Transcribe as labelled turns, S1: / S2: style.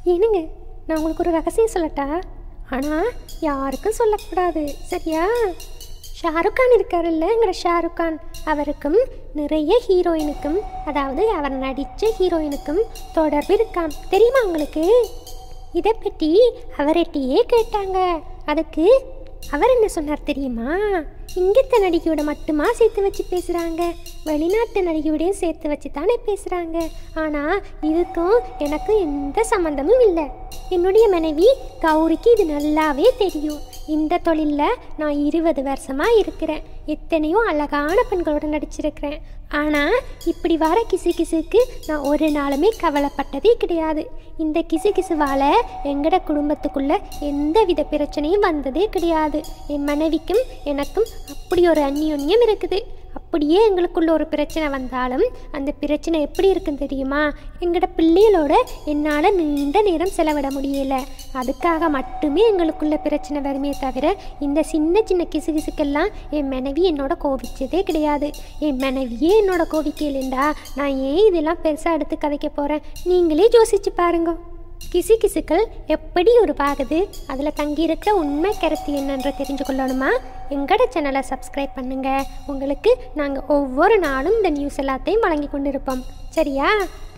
S1: என்னங்க நான் உங்களுக்கு ஒரு ரகசியம் சொல்லட்டா ஆனால் யாருக்கும் சொல்லக்கூடாது சரியா ஷாருக் கான் இருக்காருல்லங்கிற ஷாருக் கான் அவருக்கும் நிறைய ஹீரோயினுக்கும் அதாவது அவர் நடித்த ஹீரோயினுக்கும் தொடர்பு இருக்காம் தெரியுமா உங்களுக்கு இதை பற்றி அவர்கிட்டயே கேட்டாங்க அதுக்கு அவர் என்ன சொன்னார் தெரியுமா இங்கத்த நடிகையோட மட்டுமா சேர்த்து வச்சு பேசுகிறாங்க வெளிநாட்டு நடிகையோடையும் சேர்த்து வச்சு தானே பேசுகிறாங்க ஆனால் இதுக்கும் எனக்கும் எந்த சம்மந்தமும் இல்லை என்னுடைய மனைவி கௌரிக்கு இது நல்லாவே தெரியும் இந்த தொழிலில் நான் இருபது வருஷமாக இருக்கிறேன் எத்தனையோ அழகான பெண்களோட நடிச்சிருக்கிறேன் ஆனால் இப்படி வர கிசு கிசுக்கு நான் ஒரு நாளுமே கவலைப்பட்டதே கிடையாது இந்த கிசு கிசுவால் எங்கட குடும்பத்துக்குள்ள எந்த வித பிரச்சனையும் வந்ததே கிடையாது என் மனைவிக்கும் எனக்கும் அப்படி ஒரு அந்யோன்யம் இருக்குது அப்படியே எங்களுக்குள்ள ஒரு பிரச்சனை வந்தாலும் அந்த பிரச்சனை எப்படி இருக்குன்னு தெரியுமா எங்களோட பிள்ளைகளோட என்னால் நீண்ட நேரம் செலவிட முடியல அதுக்காக மட்டுமே எங்களுக்குள்ள பிரச்சனை வருமே தவிர இந்த சின்ன சின்ன கிசுகிசுக்கெல்லாம் என் மனைவி என்னோட கோபிச்சதே கிடையாது என் மனைவியே என்னோட கோபிக்கலைண்டா நான் ஏன் இதெல்லாம் பெருசாக எடுத்து கதைக்க போகிறேன் நீங்களே யோசிச்சு பாருங்க கிசு கிசுக்கள் எப்படி உருவாகுது அதில் தங்கியிருக்க உண்மை கருத்து என்னன்ற தெரிஞ்சு கொள்ளணுமா எங்கட சேனலை சப்ஸ்கிரைப் பண்ணுங்க உங்களுக்கு நாங்கள் ஒவ்வொரு நாளும் இந்த நியூஸ் எல்லாத்தையும் வழங்கி கொண்டிருப்போம் சரியா